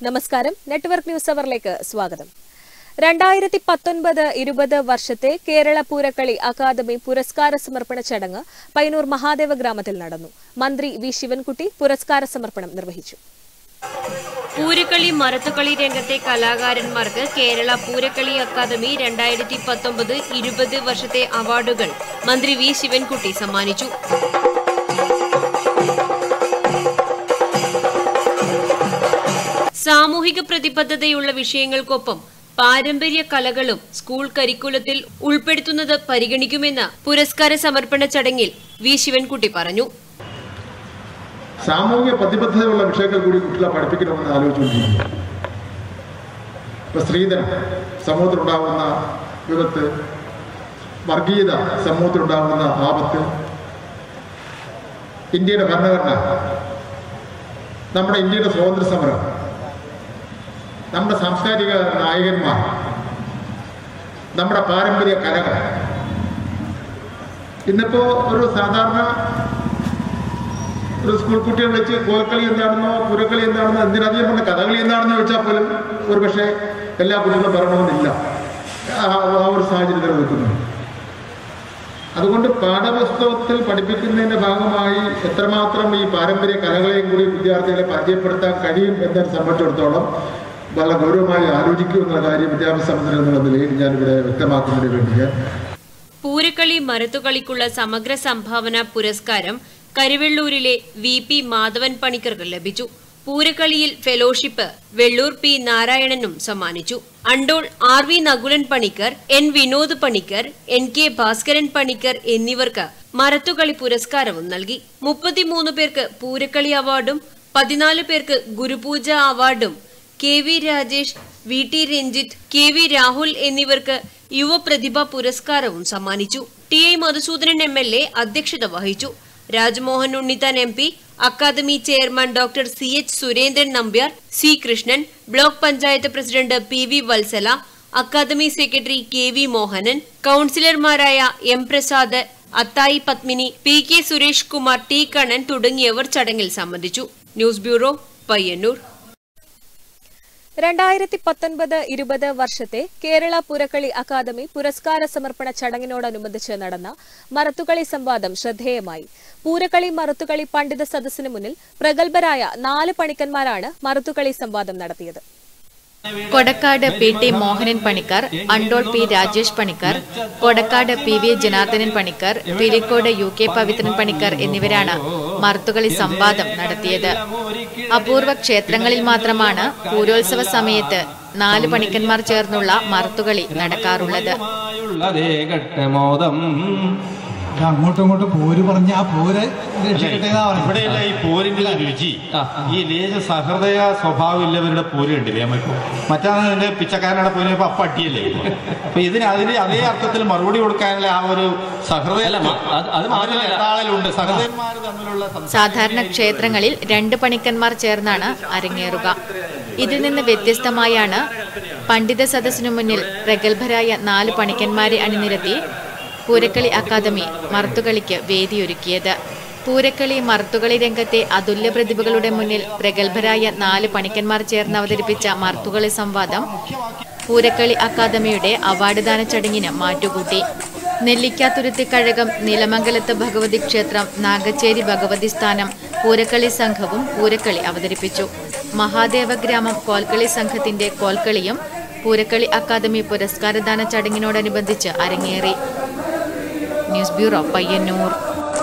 നമസ്കാരം network news അവറിലേക്ക് സ്വാഗതം രണ്ടായിരത്തി പത്തൊൻപത് ഇരുപത് വർഷത്തെ കേരള പൂരക്കളി അക്കാദമി പുരസ്കാര സമർപ്പണ ചടങ്ങ് പയ്യന്നൂർ മഹാദേവ ഗ്രാമത്തിൽ നടന്നു മന്ത്രി വി ശിവൻകുട്ടി പുരസ്കാര സമർപ്പണം നിർവഹിച്ചു പൂരക്കളി മരത്തുകളി രംഗത്തെ കലാകാരന്മാർക്ക് കേരള പൂരക്കളി അക്കാദമി രണ്ടായിരത്തി പത്തൊമ്പത് ഇരുപത് വർഷത്തെ അവാർഡുകൾ മന്ത്രി വി ശിവൻകുട്ടി സമ്മാനിച്ചു സാമൂഹിക പ്രതിബദ്ധതയുള്ള വിഷയങ്ങൾക്കൊപ്പം പാരമ്പര്യ കലകളും സ്കൂൾ കരിക്കുലത്തിൽ ഉൾപ്പെടുത്തുന്നത് പരിഗണിക്കുമെന്ന് പുരസ്കാര സമർപ്പണ ചടങ്ങിൽ വി ശിവൻകുട്ടി പറഞ്ഞു സാമൂഹിക പ്രതിബദ്ധതയുള്ള വിഷയങ്ങൾ കൂടി കുട്ടികളെ പഠിപ്പിക്കണമെന്ന് ആലോചിച്ചുകൊണ്ടിരിക്കുന്നു ഇപ്പൊ സ്ത്രീധനം സമൂഹത്തിലുണ്ടാകുന്ന വിപത്ത് വർഗീയത സമൂഹത്തിലുണ്ടാകുന്ന ആപത്ത് ഇന്ത്യയുടെ ഭരണഘടന നമ്മുടെ ഇന്ത്യയുടെ സ്വാതന്ത്ര്യ സമരം നമ്മുടെ സാംസ്കാരിക നായകന്മാർ നമ്മുടെ പാരമ്പര്യ കലകൾ ഇന്നിപ്പോ ഒരു സാധാരണ ഒരു സ്കൂൾ കുട്ടിയെ വിളിച്ച് കോൽക്കളി എന്താണെന്നോ പുരക്കളി എന്താണെന്നോ എന്തിനധികം പറഞ്ഞ കഥകളി എന്താണെന്ന് ചോദിച്ചാൽ പോലും ഒരു പക്ഷേ എല്ലാ കുട്ടികളും പറയണമെന്നില്ല ആ ആ ഒരു സാഹചര്യത്തിൽ നിൽക്കുന്നു അതുകൊണ്ട് പാഠപുസ്തകത്തിൽ പഠിപ്പിക്കുന്നതിന്റെ ഭാഗമായി എത്രമാത്രം ഈ പാരമ്പര്യ കലകളെയും കൂടി വിദ്യാർത്ഥികളെ പരിചയപ്പെടുത്താൻ കഴിയും എന്നതിനെ സംബന്ധിച്ചിടത്തോളം വളരെ ഗൗരവമായി ആലോചിക്കും എന്നുള്ള കാര്യം വിദ്യാഭ്യാസ മന്ത്രി എന്നുള്ള നിലയിൽ ഞാനിവിടെ വ്യക്തമാക്കുന്നതിന് വേണ്ടി ഞാൻ പൂരക്കളി മരത്തുകളിക്കുള്ള സമഗ്ര സംഭാവന പുരസ്കാരം കരുവെള്ളൂരിലെ വി പി മാധവൻ പണിക്കർക്ക് ലഭിച്ചു പൂരക്കളിയിൽ ഫെലോഷിപ്പ് വെള്ളൂർ പി നാരായണനും സമ്മാനിച്ചു Andol R V Nakulan Panicker N Vinod Panicker N K Bhaskaran Panicker എന്നിവർക്ക് മരത്തുകളി പുരസ്കാരവും നൽകി മുപ്പത്തിമൂന്ന് പേർക്ക് പൂരക്കളി അവാർഡും പതിനാല് പേർക്ക് ഗുരുപൂജ അവാർഡും K V Rajesh V T Ranjith K V Rahul എന്നിവർക്ക് യുവപ്രതിഭ പുരസ്കാരവും സമ്മാനിച്ചു T I Madhusoodanan M L A അധ്യക്ഷത വഹിച്ചു Rajmohan Unnithan M P academy chairman doctor C H Surendran Nambiar C Krishnan block panchayat president P V Vatsala academy secretary K V Mohanan കൌൺസിലർമാരായ M Prasad Athayi Padmini P K Suresh Kumar T Kannan തുടങ്ങിയവർ ചടങ്ങിൽ സംബന്ധിച്ചു ന്യൂസ് ബ്യൂറോ പയ്യന്നൂർ രണ്ടായിരത്തി പത്തൊൻപത് ഇരുപത് വർഷത്തെ കേരള പുരക്കളി അക്കാദമി പുരസ്കാര സമർപ്പണ ചടങ്ങിനോടനുബന്ധിച്ച് നടന്ന മറത്തുകളി സംവാദം ശ്രദ്ധേയമായി പൂരക്കളി മറുത്തുകളി പണ്ഡിത സദസ്സിന് മുന്നിൽ പ്രഗത്ഭരായ നാല് പണിക്കന്മാരാണ് മറുത്തുകളി സംവാദം നടത്തിയത് Kodakkad P T Mohanan Panicker Andol P Rajesh Panicker Kodakkad P V Janardhanan Panicker Pilicode U K Pavithran Panicker എന്നിവരാണ് മറുത്തുകളി സംവാദം നടത്തിയത് അപൂർവ ക്ഷേത്രങ്ങളിൽ മാത്രമാണ് പൂരോത്സവ സമയത്ത് നാല് പണിക്കന്മാർ ചേർന്നുള്ള മറുത്തുകളി നടക്കാറുള്ളത് മോദം ഇത് അങ്ങോട്ടും ഇങ്ങോട്ടും പോര് പറഞ്ഞ ആ പോര് രക്ഷിക്കട്ടെ എന്നാ പറയുന്നത്. ഇവിടെയുള്ള ഈ പോരിന്റെ ഒരു രുചി ഈ ലേശ സഹൃദയ സ്വഭാവം ഇല്ലവരുടെ പോര് കണ്ടില്ലേ നമുക്ക് മറ്റാണ് പിച്ചക്കാരനാണ് പോര് ഇപ്പൊ അപ്പട്ടിയല്ലേ അപ്പൊ ഇതിന് അതിന് അതേ അർത്ഥത്തിൽ മറുപടി കൊടുക്കാനുള്ള ആ ഒരു സഹൃദയ അത് മാത്രമല്ല. ആളിലുണ്ട് സഹൃദയന്മാർ തമ്മിലുള്ള സംസാരം സാധാരണ ക്ഷേത്രങ്ങളിൽ രണ്ട് പണിക്കന്മാർ ചേർന്നാണ് അരങ്ങേറുക ഇതിൽ നിന്ന് വ്യത്യസ്തമായാണ് പണ്ഡിത സദസ്സിനു മുന്നിൽ പ്രഗത്ഭരായ നാല് പണിക്കന്മാരെ അണിനിരത്തി പൂരക്കളി അക്കാദമി മറുത്തുകളിക്ക് വേദിയൊരുക്കിയത് പൂരക്കളി മറുത്തുകളി രംഗത്തെ അതുല്യ പ്രതിഭകളുടെ മുന്നിൽ പ്രഗത്ഭരായ നാല് പണിക്കന്മാർ ചേർന്ന് അവതരിപ്പിച്ച മറുത്തുകളി സംവാദം പൂരക്കളി അക്കാദമിയുടെ അവാർഡ് ദാന ചടങ്ങിന് മാറ്റുകൂട്ടി നെല്ലിക്കാത്തുരുത്തി കഴകം നിലമംഗലത്ത് ഭഗവതി ക്ഷേത്രം നാഗച്ചേരി ഭഗവതി സ്ഥാനം പൂരക്കളി സംഘവും പൂരക്കളി അവതരിപ്പിച്ചു മഹാദേവ ഗ്രാമം കോൽക്കളി സംഘത്തിന്റെ കോൽക്കളിയും പൂരക്കളി അക്കാദമി പുരസ്കാരദാന ചടങ്ങിനോടനുബന്ധിച്ച് അരങ്ങേറി news bureau Payyanur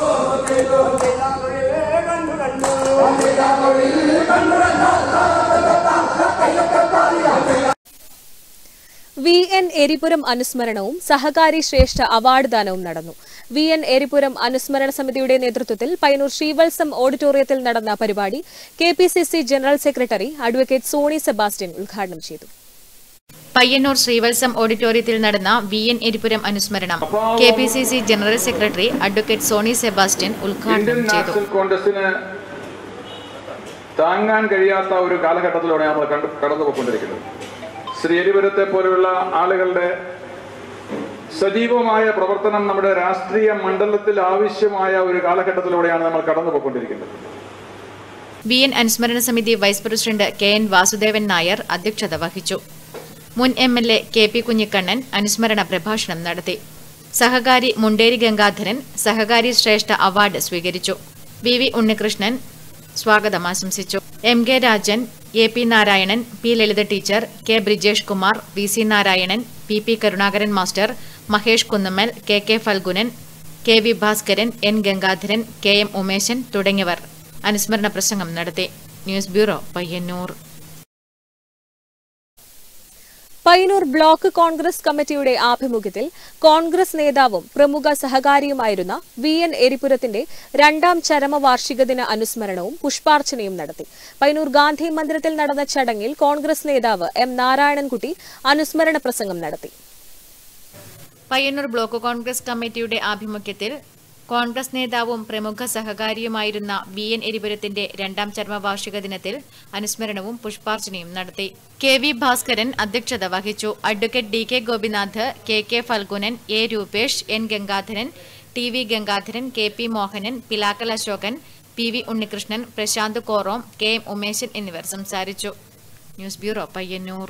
V N Eripuram അനുസ്മരണവും സഹകാരി ശ്രേഷ്ഠ അവാർഡ് ദാനവും നടന്നു വി എൻ എരിപുരം അനുസ്മരണ സമിതിയുടെ നേതൃത്വത്തിൽ പയ്യന്നൂർ ശ്രീവത്സം ഓഡിറ്റോറിയത്തിൽ നടന്ന പരിപാടി K P C C general secretary advocate Sony Sebastian ഉദ്ഘാടനം ചെയ്തു പയ്യന്നൂർ ശ്രീവത്സം ഓഡിറ്റോറിയത്തിൽ നടന്ന വി എൻ എരിപുരം അനുസ്മരണം K P C C general secretary advocate Sony Sebastian ഉദ്ഘാടനം ഇന്ത്യൻ ചെയ്തു നാഷണൽ കോൺഗ്രസിന് താങ്ങാൻ കഴിയാത്ത ഒരു കാലഘട്ടത്തിലൂടെ നമ്മൾ കണ്ടു കടന്നുപോയിക്കൊണ്ടിരിക്കുന്നത് ശ്രീ എരിപുരത്തെ പോലെയുള്ള ആളുകളുടെ സജീവമായ പ്രവർത്തനം നമ്മുടെ രാഷ്ട്രീയ മണ്ഡലത്തിൽ ആവശ്യമായ ഒരു കാലഘട്ടത്തിലൂടെയാണ് നമ്മൾ കടന്നുപോയിക്കൊണ്ടിരിക്കുന്നത് വി എൻ അനുസ്മരണ സമിതി vice president K N Vasudevan Nair അധ്യക്ഷത വഹിച്ചു മുൻ M L A K P Kunhikannan അനുസ്മരണ പ്രഭാഷണം നടത്തി സഹകാരി മുണ്ടേരി ഗംഗാധരൻ സഹകാരി ശ്രേഷ്ഠ അവാർഡ് സ്വീകരിച്ചു വി വി ഉണ്ണികൃഷ്ണൻ സ്വാഗതം ആശംസിച്ചു M K Rajan A P Narayanan P Lalitha teacher K Brijesh Kumar V C Narayanan P P Karunakaran master Mahesh Kunnummal K K Phalgunan K V Bhaskaran N Gangadharan K M Umeshan തുടങ്ങിയവർ അനുസ്മരണ പ്രസംഗം നടത്തി news bureau Payyanur Payyanur block Congress കമ്മിറ്റിയുടെ ആഭിമുഖ്യത്തിൽ കോൺഗ്രസ് നേതാവും പ്രമുഖ സഹകാരിയുമായിരുന്ന വി എൻ എരിപുരത്തിന്റെ രണ്ടാം ചരമവാർഷിക ദിന അനുസ്മരണവും പുഷ്പാർച്ചനയും നടത്തി പയ്യന്നൂർ ഗാന്ധി മന്ദിരത്തിൽ നടന്ന ചടങ്ങിൽ കോൺഗ്രസ് നേതാവ് എം നാരായണൻകുട്ടി അനുസ്മരണ പ്രസംഗം നടത്തി പയ്യന്നൂർ ബ്ലോക്ക് കോൺഗ്രസ് കമ്മിറ്റിയുടെ ആഭിമുഖ്യത്തിൽ കോൺഗ്രസ് നേതാവും പ്രമുഖ സഹകാരിയുമായിരുന്ന വി എൻ എരിപുരത്തിന്റെ രണ്ടാം ചരമവാർഷിക ദിനത്തിൽ അനുസ്മരണവും പുഷ്പാർച്ചനയും നടത്തി കെ വി ഭാസ്കരൻ അധ്യക്ഷത വഹിച്ചു advocate D K Gopinath K K Phalgunan A Rupesh N Gangadharan T V Gangadharan K P Mohanan Pilakkal Ashokan P V Unnikrishnan Prashanth Korom K M Umeshan എന്നിവർ സംസാരിച്ചു news bureau Payyanur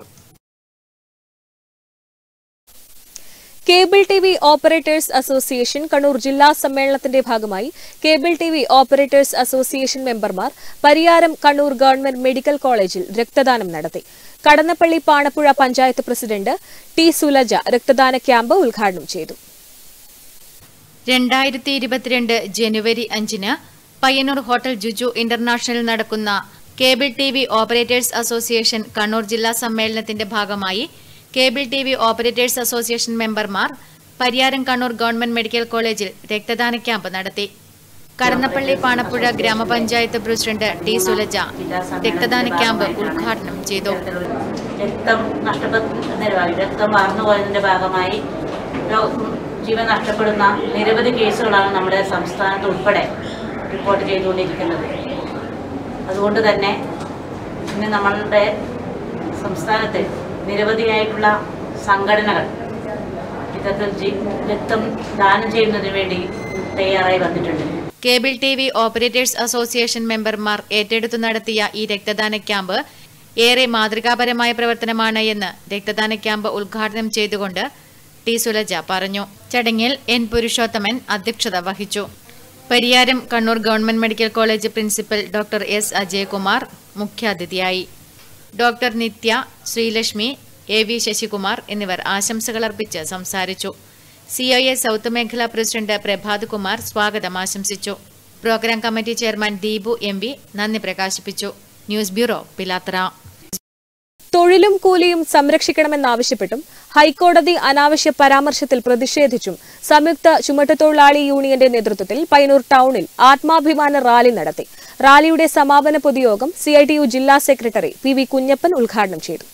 cable T V operators association Kannur ജില്ലാ സമ്മേളനത്തിന്റെ ഭാഗമായി cable T V operators association മെമ്പർമാർ പരിയാരം കണ്ണൂർ ഗവൺമെന്റ് മെഡിക്കൽ കോളേജിൽ രക്തദാനം നടത്തി കടന്നപ്പള്ളി പാണപ്പുഴ പഞ്ചായത്ത് പ്രസിഡന്റ് ടി സുലജ രക്തദാന ക്യാമ്പ് ഉദ്ഘാടനം ചെയ്തു രണ്ടായിരത്തി ഇരുപത്തിരണ്ട് ജനുവരി അഞ്ചിന് പയ്യന്നൂർ ഹോട്ടൽ ജുജു ഇന്റർനാഷണൽ നടക്കുന്ന cable T V operators association Kannur ജില്ലാ സമ്മേളനത്തിന്റെ ഭാഗമായി cable T V operators association മെമ്പർമാർ പരിയാരം കണ്ണൂർ ഗവൺമെന്റ് മെഡിക്കൽ കോളേജിൽ രക്തദാന ക്യാമ്പ് നടത്തി കടന്നപ്പള്ളി പാണപ്പുഴ ഗ്രാമപഞ്ചായത്ത് പ്രസിഡന്റ് ടി സുലജ രക്തദാന ക്യാമ്പ് ഉദ്ഘാടനം ചെയ്തു രക്തം നഷ്ടപ്പെടുന്ന രക്തം വാർന്നു പോയതിന്റെ ഭാഗമായി രോ- ജീവൻ നഷ്ടപ്പെടുന്ന നിരവധി കേസുകളാണ് നമ്മുടെ സംസ്ഥാനത്ത് ഉൾപ്പെടെ റിപ്പോർട്ട് ചെയ്തുകൊണ്ടിരിക്കുന്നത് അതുകൊണ്ട് തന്നെ ഇന്ന് നമ്മളുടെ സംസ്ഥാനത്ത് നിരവധിയായിട്ടുള്ള സംഘടനകൾ ഇത്തരത്തിൽ ജി- രക്തം ദാനം ചെയ്യുന്നതിന് വേണ്ടി തയ്യാറായി വന്നിട്ടുണ്ട് cable T V operators association മെമ്പർമാർ ഏറ്റെടുത്തു നടത്തിയ ഈ രക്തദാന ക്യാമ്പ് ഏറെ മാതൃകാപരമായ പ്രവർത്തനമാണ് എന്ന് രക്തദാന ക്യാമ്പ് ഉദ്ഘാടനം ചെയ്തുകൊണ്ട് ടി സുലജ പറഞ്ഞു ചടങ്ങിൽ എൻ പുരുഷോത്തമൻ അധ്യക്ഷത വഹിച്ചു Pariyaram Kannur government medical college principal doctor S Ajayakumar മുഖ്യാതിഥിയായി doctor Nithya Sreelakshmi A V Sasikumar എന്നിവർ ആശംസകൾ അർപ്പിച്ച് സംസാരിച്ചു സിഒഎ സൗത്ത് മേഖലാ പ്രസിഡന്റ് പ്രഭാത് കുമാർ സ്വാഗതം ആശംസിച്ചു program committee chairman Deepu M V നന്ദി പ്രകാശിപ്പിച്ചു ന്യൂസ് ബ്യൂറോ പിലാത്ര തൊഴിലും കൂലിയും സംരക്ഷിക്കണമെന്നാവശ്യപ്പെട്ടും ഹൈക്കോടതി അനാവശ്യ പരാമർശത്തിൽ പ്രതിഷേധിച്ചും സംയുക്ത ചുമട്ടുതൊഴിലാളി യൂണിയന്റെ നേതൃത്വത്തിൽ പയ്യന്നൂർ ടൌണിൽ ആത്മാഭിമാന റാലി നടത്തി റാലിയുടെ സമാപന പൊതുയോഗം സിഐടിയു ജില്ലാ സെക്രട്ടറി പി വി കുഞ്ഞപ്പൻ ഉദ്ഘാടനം ചെയ്തു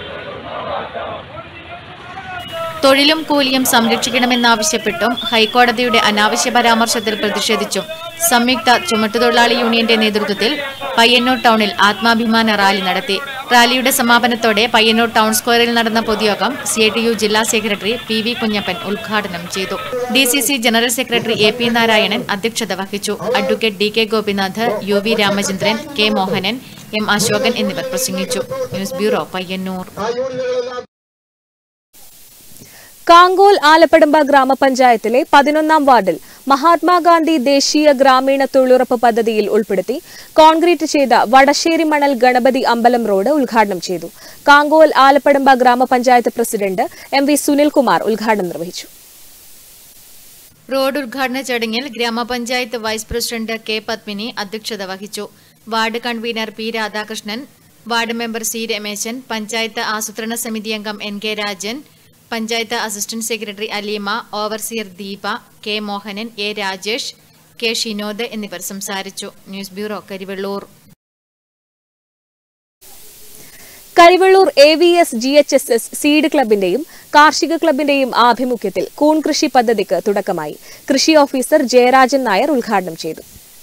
തൊഴിലും കൂലിയും സംരക്ഷിക്കണമെന്നാവശ്യപ്പെട്ടും ഹൈക്കോടതിയുടെ അനാവശ്യ പരാമർശത്തിൽ പ്രതിഷേധിച്ചും സംയുക്ത ചുമട്ടുതൊഴിലാളി യൂണിയന്റെ നേതൃത്വത്തിൽ പയ്യന്നൂർ ടൗണിൽ ആത്മാഭിമാന റാലി നടത്തി റാലിയുടെ സമാപനത്തോടെ പയ്യന്നൂർ ടൗൺ സ്ക്വയറിൽ നടന്ന പൊതുയോഗം സിഐടിയു ജില്ലാ സെക്രട്ടറി പി വി കുഞ്ഞപ്പൻ ഉദ്ഘാടനം ചെയ്തു D C C general secretary A P Narayanan അധ്യക്ഷത വഹിച്ചു advocate D K Gopinath U V Ramachandran K Mohanan M Ashokan എന്നിവർ പ്രസംഗിച്ചു ന്യൂസ് ബ്യൂറോ പയ്യന്നൂർ കാങ്കോൽ ആലപ്പടമ്പ ഗ്രാമപഞ്ചായത്തിലെ പതിനൊന്നാം വാർഡിൽ മഹാത്മാഗാന്ധി ദേശീയ ഗ്രാമീണ തൊഴിലുറപ്പ് പദ്ധതിയിൽ ഉൾപ്പെടുത്തി കോൺക്രീറ്റ് ചെയ്ത വടശ്ശേരി മണൽ ഗണപതി അമ്പലം റോഡ് ഉദ്ഘാടനം ചെയ്തു കാങ്കോൽ ആലപ്പടമ്പ ഗ്രാമപഞ്ചായത്ത് പ്രസിഡന്റ് എം വി സുനിൽകുമാർ ഉദ്ഘാടനം നിർവഹിച്ചു റോഡ് ഉദ്ഘാടന ചടങ്ങിൽ ഗ്രാമപഞ്ചായത്ത് വൈസ് പ്രസിഡന്റ് കെ പത്മിനി അധ്യക്ഷത വഹിച്ചു ward convener P Radhakrishnan ward member C Rameshan panchayat ആസൂത്രണ സമിതി അംഗം N K Rajan panchayat assistant secretary Aleema overseer Deepa K Mohanan A Rajesh K Shinod എന്നിവർ സംസാരിച്ചു news bureau Karivellur Karivellur A V S G H S S seed ക്ലബിന്റെയും കാർഷിക ക്ലബിന്റെയും ആഭിമുഖ്യത്തിൽ കൂൺ കൃഷി പദ്ധതിക്ക് തുടക്കമായി കൃഷി ഓഫീസർ ജയരാജൻ നായർ ഉദ്ഘാടനം ചെയ്തു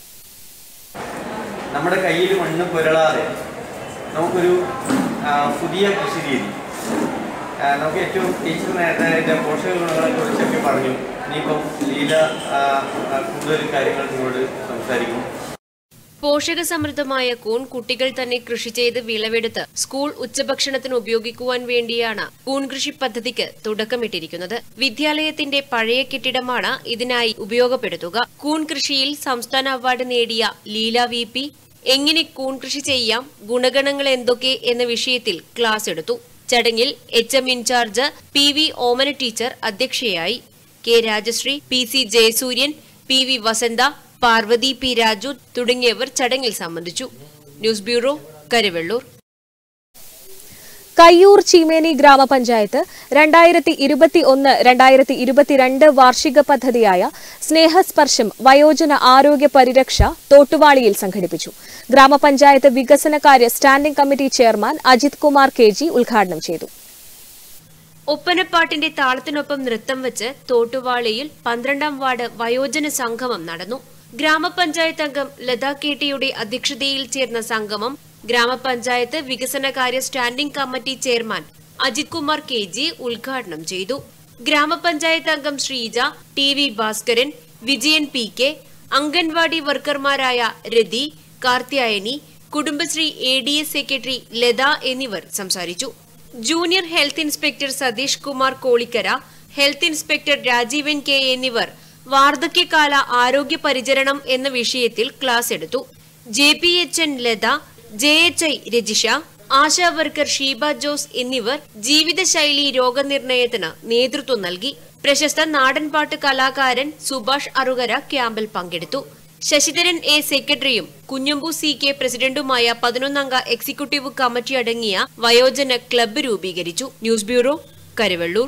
നമ്മുടെ കയ്യിൽ മണ്ണ് പുരളാതെ നമുക്കൊരു ആ, പുതിയ കൃഷി രീതി ആ, നമുക്ക് ഏറ്റവും ടീച്ചർ നേരത്തെ ഇതിൻ്റെ പോഷക ഗുണങ്ങളെ കുറിച്ചൊക്കെ പറഞ്ഞു ഇനിയിപ്പം ലീല ആ, ആ, കൂടുതൽ കാര്യങ്ങൾ നിങ്ങളോട് സംസാരിക്കും പോഷകസമൃദ്ധമായ കൂൺ കുട്ടികൾ തന്നെ കൃഷി ചെയ്ത് വിളവെടുത്ത് സ്കൂൾ ഉച്ചഭക്ഷണത്തിന് ഉപയോഗിക്കുവാൻ വേണ്ടിയാണ് കൂൺ കൃഷി പദ്ധതിക്ക് തുടക്കമിട്ടിരിക്കുന്നത് വിദ്യാലയത്തിന്റെ പഴയ കെട്ടിടമാണ് ഇതിനായി ഉപയോഗപ്പെടുത്തുക കൂൺ കൃഷിയിൽ സംസ്ഥാന അവാർഡ് നേടിയ ലീല വി പി എങ്ങനെ കൂൺ കൃഷി ചെയ്യാം ഗുണഗണങ്ങൾ എന്തൊക്കെ എന്ന വിഷയത്തിൽ ക്ലാസ് എടുത്തു ചടങ്ങിൽ H M incharge P V Omana teacher അധ്യക്ഷയായി K Rajasree P C Jayasooryan P V Vasantha Parvathi P Raju തുടങ്ങിയവർ ചടങ്ങിൽ സംബന്ധിച്ചു ന്യൂസ് ബ്യൂറോ കരുവെള്ളൂർ കയ്യൂർ ചീമേനി ഗ്രാമപഞ്ചായത്ത് രണ്ടായിരത്തി ഇരുപത്തി ഒന്ന് രണ്ടായിരത്തി ഇരുപത്തിരണ്ട് വാർഷിക പദ്ധതിയായ സ്നേഹസ്പർശം വയോജന ആരോഗ്യ പരിരക്ഷ തോട്ടുവാളിയിൽ സംഘടിപ്പിച്ചു ഗ്രാമപഞ്ചായത്ത് വികസനകാര്യ standing committee chairman Ajith Kumar K G ഉദ്ഘാടനം ചെയ്തു ഒപ്പനപ്പാട്ടിന്റെ താളത്തിനൊപ്പം നൃത്തം വെച്ച് തോട്ടുവാളിയിൽ പന്ത്രണ്ടാം വാർഡ് വയോജന സംഗമം നടന്നു ഗ്രാമപഞ്ചായത്ത് അംഗം ലതാ കേട്ടിയുടെ അധ്യക്ഷതയിൽ ചേർന്ന സംഗമം ഗ്രാമപഞ്ചായത്ത് വികസനകാര്യ standing committee chairman Ajith Kumar K G ഉദ്ഘാടനം ചെയ്തു ഗ്രാമപഞ്ചായത്ത് അംഗം Sreeja T V Bhaskaran Vijayan P K anganwadi വർക്കർമാരായ Rathi Karthyayani Kudumbashree A D S secretary Latha എന്നിവർ സംസാരിച്ചു junior health inspector Satheesh Kumar Kolikkara health inspector Rajeevan K എന്നിവർ വാർദ്ധക്യകാല ആരോഗ്യ പരിചരണം എന്ന വിഷയത്തിൽ ക്ലാസ് എടുത്തു J P H N Latha J H I Rajisha ASHA worker Sheeba Jose എന്നിവർ ജീവിതശൈലി രോഗനിർണയത്തിന് നേതൃത്വം നൽകി പ്രശസ്ത നാടൻപാട്ട് കലാകാരൻ സുഭാഷ് അറുകര ക്യാമ്പിൽ പങ്കെടുത്തു ശശിധരൻ എ സെക്രട്ടറിയും കുഞ്ഞമ്പു സി കെ പ്രസിഡന്റുമായ പതിനൊന്നംഗ എക്സിക്യൂട്ടീവ് കമ്മിറ്റി അടങ്ങിയ വയോജന ക്ലബ്ബ് രൂപീകരിച്ചു news bureau Karuvellur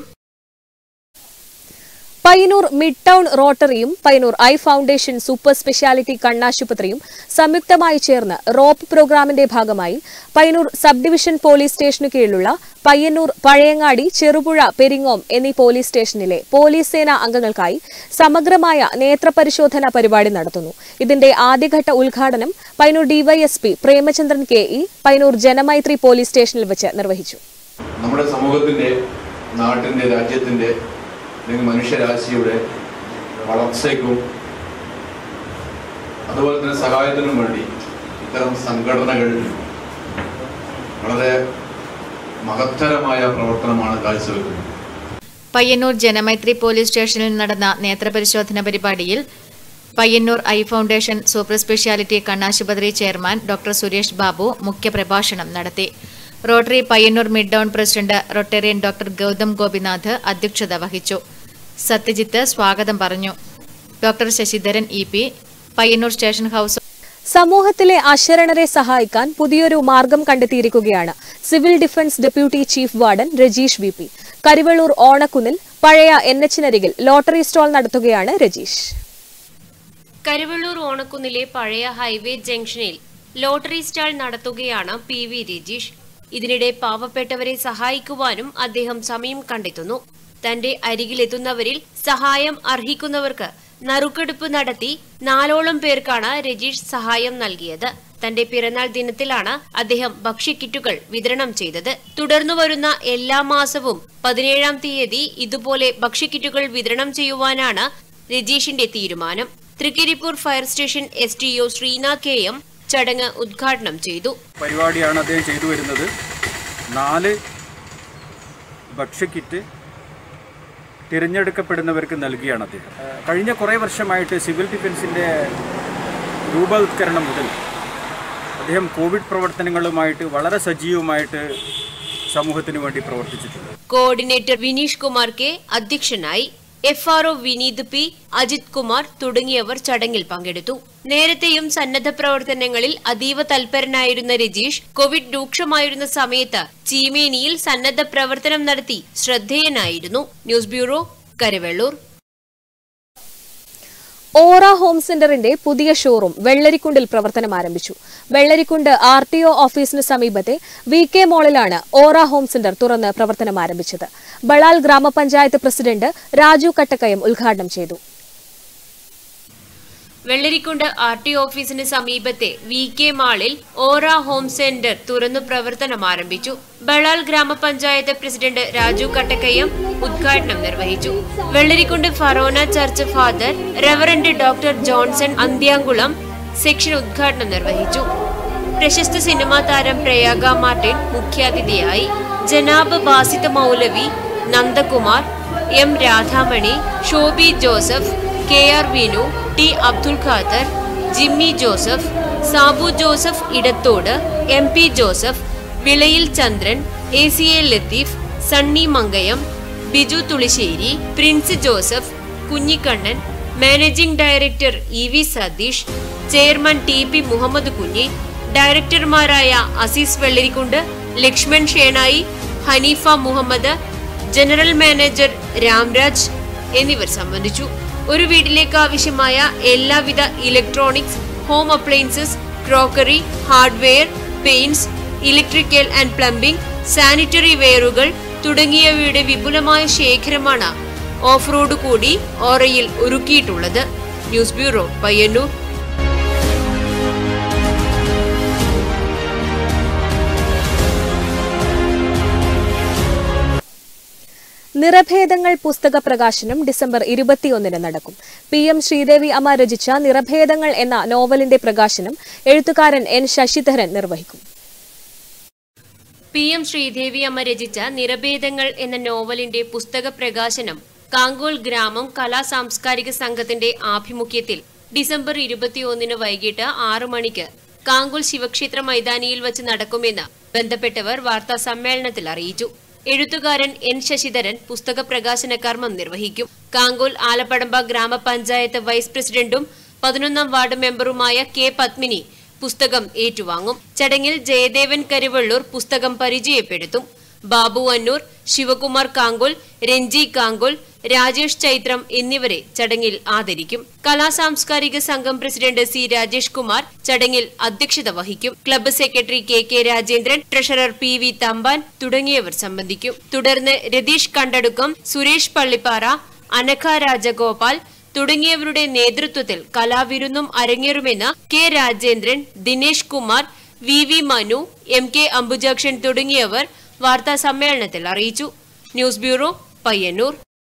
Payyanur mid town റോട്ടറിയും Payyanur eye foundation super speciality കണ്ണാശുപത്രിയും സംയുക്തമായി ചേർന്ന് റോപ്പ് പ്രോഗ്രാമിന്റെ ഭാഗമായി പയ്യന്നൂർ സബ് ഡിവിഷൻ പോലീസ് സ്റ്റേഷനു കീഴിലുള്ള പയ്യന്നൂർ പഴയങ്ങാടി ചെറുപുഴ പെരിങ്ങോം എന്നീ പോലീസ് സ്റ്റേഷനിലെ പോലീസ് സേനാ അംഗങ്ങൾക്കായി സമഗ്രമായ നേത്രപരിശോധന പരിപാടി നടത്തുന്നു ഇതിന്റെ ആദ്യഘട്ട ഉദ്ഘാടനം Payyanur DYSP Premachandran K E Payyanur Janamaithri police സ്റ്റേഷനിൽ വെച്ച് നിർവഹിച്ചു നമ്മുടെ സമൂഹത്തിൻ്റെ നാട്ടിൻ്റെ രാജ്യത്തിൻ്റെ അല്ലെങ്കിൽ മനുഷ്യരാശിയുടെ വളർച്ചയ്ക്കും അതുപോലെ തന്നെ സഹായത്തിനും വേണ്ടി ഇത്തരം സംഘടനകൾ വളരെ മഹത്തരമായ പ്രവർത്തനമാണ് കാഴ്ചവെക്കുന്നത് പയ്യന്നൂർ ജനമൈത്രി പോലീസ് സ്റ്റേഷനിൽ നടന്ന നേത്രപരിശോധന പരിപാടിയിൽ Payyanur eye foundation super speciality കണ്ണാശുപത്രി ചെയർമാൻ ഡോക്ടർ സുരേഷ് ബാബു മുഖ്യപ്രഭാഷണം നടത്തി rotary Payyanur mid town president rotarian doctor Gautham Gopinath അധ്യക്ഷത വഹിച്ചു സത്യജിത്ത് സ്വാഗതം പറഞ്ഞു doctor Sasidharan E P Payyanur station house സമൂഹത്തിലെ അശരണരെ സഹായിക്കാൻ പുതിയൊരു മാർഗം കണ്ടെത്തിയിരിക്കുകയാണ് civil defence deputy chief warden Rajeesh V P Karivellur ഓണക്കുന്നിൽ പഴയ എൻ എച്ചിനരികിൽ ലോട്ടറി സ്റ്റോൾ നടത്തുകയാണ് രജീഷ് കരുവള്ളൂർ ഓണക്കുന്നിലെ പഴയ ഹൈവേ ജംഗ്ഷനിൽ ലോട്ടറി സ്റ്റാൾ നടത്തുകയാണ് പി വി രജീഷ് ഇതിനിടെ പാവപ്പെട്ടവരെ സഹായിക്കുവാനും അദ്ദേഹം സമയം കണ്ടെത്തുന്നു തന്റെ അരികിലെത്തുന്നവരിൽ സഹായം അർഹിക്കുന്നവർക്ക് നറുക്കെടുപ്പ് നടത്തി നാലോളം പേർക്കാണ് രജീഷ് സഹായം നൽകിയത് തന്റെ പിറന്നാൾ ദിനത്തിലാണ് അദ്ദേഹം ഭക്ഷ്യക്കിറ്റുകൾ വിതരണം ചെയ്തത് തുടർന്നു വരുന്ന എല്ലാ മാസവും പതിനേഴാം തീയതി ഇതുപോലെ ഭക്ഷ്യക്കിറ്റുകൾ വിതരണം ചെയ്യുവാനാണ് രജീഷിന്റെ തീരുമാനം Thrikaripur fire station S T O Sreenath K M ചടങ്ങ് ഉദ്ഘാടനം ചെയ്തു പരിപാടിയാണ് അദ്ദേഹം ചെയ്തു വരുന്നത് നാല് ഭക്ഷ്യക്കിറ്റ് തിരഞ്ഞെടുക്കപ്പെടുന്നവർക്ക് നൽകിയാണ് അദ്ദേഹം ഏഹ് കഴിഞ്ഞ കുറേ വർഷമായിട്ട് സിവിൽ ഡിഫൻസിൻ്റെ രൂപവത്കരണം മുതൽ അദ്ദേഹം കോവിഡ് പ്രവർത്തനങ്ങളുമായിട്ട് വളരെ സജീവമായിട്ട് സമൂഹത്തിന് വേണ്ടി പ്രവർത്തിച്ചിട്ടുണ്ട് കോർഡിനേറ്റർ വിനീഷ് കുമാർ കെ അധ്യക്ഷനായി F R O Vineeth P Ajith Kumar തുടങ്ങിയവർ ചടങ്ങിൽ പങ്കെടുത്തു നേരത്തെയും സന്നദ്ധ പ്രവർത്തനങ്ങളിൽ അതീവ തൽപരനായിരുന്ന രജീഷ് കോവിഡ് രൂക്ഷമായിരുന്ന സമയത്ത് ചീമേനിയിൽ സന്നദ്ധ പ്രവർത്തനം നടത്തി ശ്രദ്ധേയനായിരുന്നു news bureau Karuvellur aura home സെന്ററിന്റെ പുതിയ ഷോറൂം വെള്ളരിക്കുണ്ടിൽ പ്രവർത്തനം ആരംഭിച്ചു വെള്ളരിക്കുണ്ട് ആർ ടി ഒ ഓഫീസിന് സമീപത്തെ വി കെ മോളിലാണ് ഓറ ഹോം സെന്റർ തുറന്ന് പ്രവർത്തനം ആരംഭിച്ചത് ബളാൽ ഗ്രാമപഞ്ചായത്ത് പ്രസിഡന്റ് രാജു കട്ടക്കയം ഉദ്ഘാടനം ചെയ്തു വെള്ളരിക്കുണ്ട് ആർ ടി ഓഫീസിന് സമീപത്തെ വി കെ മാളിൽ ഓറ ഹോം സെന്റർ തുറന്നു പ്രവർത്തനം ആരംഭിച്ചു ബളാൽ ഗ്രാമപഞ്ചായത്ത് പ്രസിഡന്റ് രാജു കട്ടക്കയം ഉദ്ഘാടനം നിർവഹിച്ചു Vellarikundu forane church father reverend doctor Johnson Anthyankulam section ഉദ്ഘാടനം നിർവഹിച്ചു പ്രശസ്ത സിനിമാ താരം പ്രയാഗ മാർട്ടിൻ മുഖ്യാതിഥിയായി ജനാബ് Basith Maulavi Nandakumar M Radhamani Shobi Joseph K R Vinu T Abdul Khader Jimmy Joseph Sabu Joseph Edathode M P Joseph Vilayil Chandran A C A Latheef Sunny Mangayam Biju Thulissery Prince Joseph Kunhikannan managing director E V Satheesh chairman T P Muhammad Kunhi ഡയറക്ടർമാരായ അസീസ് വെള്ളരിക്കുണ്ട് ലക്ഷ്മൺ ഷേണായി ഹനീഫ മുഹമ്മദ് ജനറൽ മാനേജർ രാംരാജ് എന്നിവർ സംബന്ധിച്ചു ഒരു വീട്ടിലേക്ക് ആവശ്യമായ എല്ലാവിധ electronics home appliances crockery hardware paints electrical and plumbing sanitary വെയറുകൾ തുടങ്ങിയവയുടെ വിപുലമായ ശേഖരമാണ് ഓഫ് റോഡ് കൂടി ഓറയിൽ ഒരുക്കിയിട്ടുള്ളത് ന്യൂസ് ബ്യൂറോ പയ്യന്നൂർ നിറഭേദങ്ങൾ പുസ്തക പ്രകാശനം ഡിസംബർ ഇരുപത്തിയൊന്നിന് നടക്കും പി എം ശ്രീദേവി അമ്മ രചിച്ച നിറഭേദങ്ങൾ എന്ന നോവലിന്റെ പ്രകാശനം എഴുത്തുകാരൻ എൻ ശശിധരൻ നിർവഹിക്കും പി എം ശ്രീദേവി അമ്മ രചിച്ച നിറഭേദങ്ങൾ എന്ന നോവലിന്റെ പുസ്തക പ്രകാശനം കാങ്കോൾ ഗ്രാമം കലാ സാംസ്കാരിക സംഘത്തിന്റെ ആഭിമുഖ്യത്തിൽ ഡിസംബർ ഇരുപത്തിയൊന്നിന് വൈകിട്ട് ആറു മണിക്ക് കാങ്കോൾ ശിവക്ഷേത്ര മൈതാനിയിൽ വച്ച് നടക്കുമെന്ന് ബന്ധപ്പെട്ടവർ വാർത്താ സമ്മേളനത്തിൽ അറിയിച്ചു എഴുത്തുകാരൻ എൻ ശശിധരൻ പുസ്തക പ്രകാശന കർമ്മം നിർവഹിക്കും കാങ്കോൽ ആലപ്പടമ്പ ഗ്രാമപഞ്ചായത്ത് വൈസ് പ്രസിഡന്റും പതിനൊന്നാം വാർഡ് മെമ്പറുമായ കെ പത്മിനി പുസ്തകം ഏറ്റുവാങ്ങും ചടങ്ങിൽ ജയദേവൻ കരുവള്ളൂർ പുസ്തകം പരിചയപ്പെടുത്തും ബാബു അന്നൂർ ശിവകുമാർ കാങ്കോൽ രഞ്ജി കാങ്കോൽ രാജേഷ് ചൈത്രം എന്നിവരെ ചടങ്ങിൽ ആദരിക്കും കലാസാംസ്കാരിക സംഘം പ്രസിഡന്റ് സി രാജേഷ് കുമാർ ചടങ്ങിൽ അധ്യക്ഷത വഹിക്കും club secretary K K Rajendran treasurer P V Thampan തുടങ്ങിയവർ സംബന്ധിക്കും തുടർന്ന് രതീഷ് കണ്ടടുക്കം സുരേഷ് പള്ളിപ്പാറ അനഘ രാജഗോപാൽ തുടങ്ങിയവരുടെ നേതൃത്വത്തിൽ കലാവിരുന്നും അരങ്ങേറുമെന്ന് K Rajendran Dinesh Kumar V V Manu M K Ambujakshan തുടങ്ങിയവർ വാർത്താ സമ്മേളനത്തിൽ അറിയിച്ചു ന്യൂസ് ബ്യൂറോ പയ്യന്നൂർ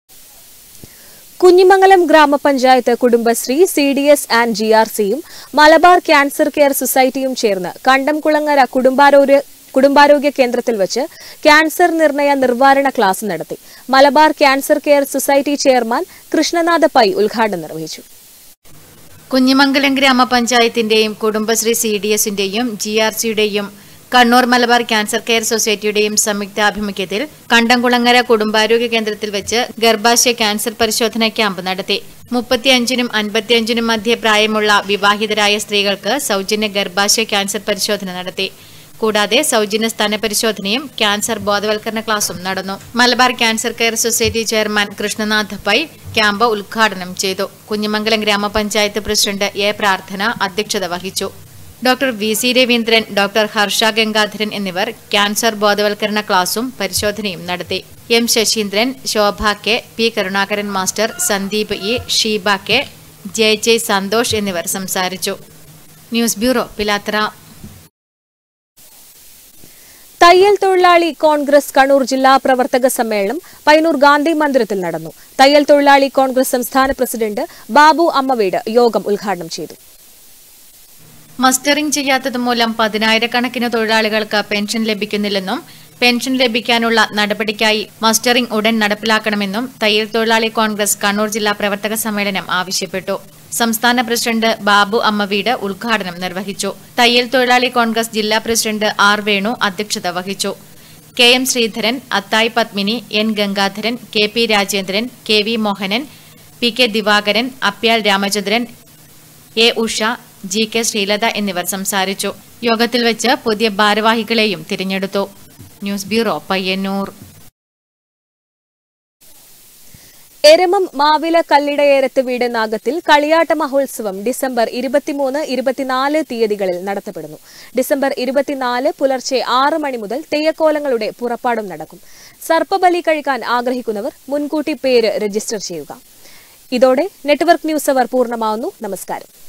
കുഞ്ഞിമംഗലം ഗ്രാമപഞ്ചായത്ത് Kudumbashree C D S and G R സിയും മലബാർ ക്യാൻസർ കെയർ സൊസൈറ്റിയും ചേർന്ന് കണ്ടംകുളങ്ങര കുടുംബാരോഗ്യ കുടുംബാരോഗ്യ കേന്ദ്രത്തിൽ വെച്ച് ക്യാൻസർ നിർണയ നിർവ്വാരണ ക്ലാസ് നടത്തി Malabar cancer care society chairman Krishnanatha Pai ഉദ്ഘാടനം നിർവഹിച്ചു കുഞ്ഞിമംഗലം ഗ്രാമപഞ്ചായത്തിന്റെയും കുടുംബശ്രീ സി ഡി എസിന്റെയും ജി ആർ സിയുടെയും കണ്ണൂർ മലബാർ ക്യാൻസർ കെയർ സൊസൈറ്റിയുടെയും സംയുക്താഭിമുഖ്യത്തിൽ കണ്ടംകുളങ്ങര കുടുംബാരോഗ്യ കേന്ദ്രത്തിൽ വെച്ച് ഗർഭാശയ ക്യാൻസർ പരിശോധന ക്യാമ്പ് നടത്തി മുപ്പത്തിയഞ്ചിനും അൻപത്തിയഞ്ചിനും മധ്യ പ്രായമുള്ള വിവാഹിതരായ സ്ത്രീകൾക്ക് സൗജന്യ ഗർഭാശയ ക്യാൻസർ പരിശോധന നടത്തി കൂടാതെ സൗജന്യ സ്ഥാന പരിശോധനയും ക്യാൻസർ ബോധവൽക്കരണ ക്ലാസും നടന്നു Malabar cancer care society chairman Krishnanath Pai camp ഉദ്ഘാടനം ചെയ്തു കുഞ്ഞിമംഗലം ഗ്രാമപഞ്ചായത്ത് പ്രസിഡന്റ് എ പ്രാർത്ഥന അധ്യക്ഷത വഹിച്ചു doctor V C Raveendran doctor Harsha Gangadharan എന്നിവർ ക്യാൻസർ ബോധവൽക്കരണ ക്ലാസും പരിശോധനയും നടത്തി M Sasheendran Shobha K P Karunakaran master Sandeep E Sheeba K J J Santhosh എന്നിവർ സംസാരിച്ചു ന്യൂസ് ബ്യൂറോ പിലാത്ര തയ്യൽ തൊഴിലാളി കോൺഗ്രസ് കണ്ണൂർ ജില്ലാ പ്രവർത്തക സമ്മേളനം പയ്യന്നൂർ ഗാന്ധി മന്ദിരത്തിൽ നടന്നു തയ്യൽ തൊഴിലാളി കോൺഗ്രസ് സംസ്ഥാന പ്രസിഡന്റ് ബാബു അമ്മവീട് യോഗം ഉദ്ഘാടനം ചെയ്തു മസ്റ്ററിംഗ് ചെയ്യാത്തത് മൂലം പതിനായിരക്കണക്കിന് തൊഴിലാളികൾക്ക് പെൻഷൻ ലഭിക്കുന്നില്ലെന്നും പെൻഷൻ ലഭിക്കാനുള്ള നടപടിക്കായി മസ്റ്ററിംഗ് ഉടൻ നടപ്പിലാക്കണമെന്നും തയ്യൽ തൊഴിലാളി കോൺഗ്രസ് കണ്ണൂർ ജില്ലാ പ്രവർത്തക സമ്മേളനം ആവശ്യപ്പെട്ടു സംസ്ഥാന പ്രസിഡന്റ് ബാബു അമ്മവീട് ഉദ്ഘാടനം നിർവഹിച്ചു തയ്യൽ തൊഴിലാളി കോൺഗ്രസ് ജില്ലാ പ്രസിഡന്റ് ആർ വേണു അധ്യക്ഷത വഹിച്ചു K M Sreedharan Athayi Padmini N Gangadharan K P Rajendran K V Mohanan P K Divakaran Apyal Ramachandran A Usha G K Sreelatha എന്നിവർ സംസാരിച്ചു യോഗത്തിൽ വെച്ച് പുതിയ ഭാരവാഹികളെയും തിരഞ്ഞെടുത്തു ന്യൂസ് ബ്യൂറോ പയ്യന്നൂർ എരമം മാവില കല്ലിടയേരത്ത് വീട് നാഗത്തിൽ കളിയാട്ട മഹോത്സവം ഡിസംബർ ഇരുപത്തിമൂന്ന് ഇരുപത്തിനാല് തീയതികളിൽ നടത്തപ്പെടുന്നു ഡിസംബർ ഇരുപത്തിനാല് പുലർച്ചെ ആറ് മണി മുതൽ തെയ്യക്കോലങ്ങളുടെ പുറപ്പാടും നടക്കും സർപ്പബലി കഴിക്കാൻ ആഗ്രഹിക്കുന്നവർ മുൻകൂട്ടി പേര് രജിസ്റ്റർ ചെയ്യുക ഇതോടെ നെറ്റ്വർക്ക് ന്യൂസ് അവർ പൂർണ്ണമാവുന്നു നമസ്കാരം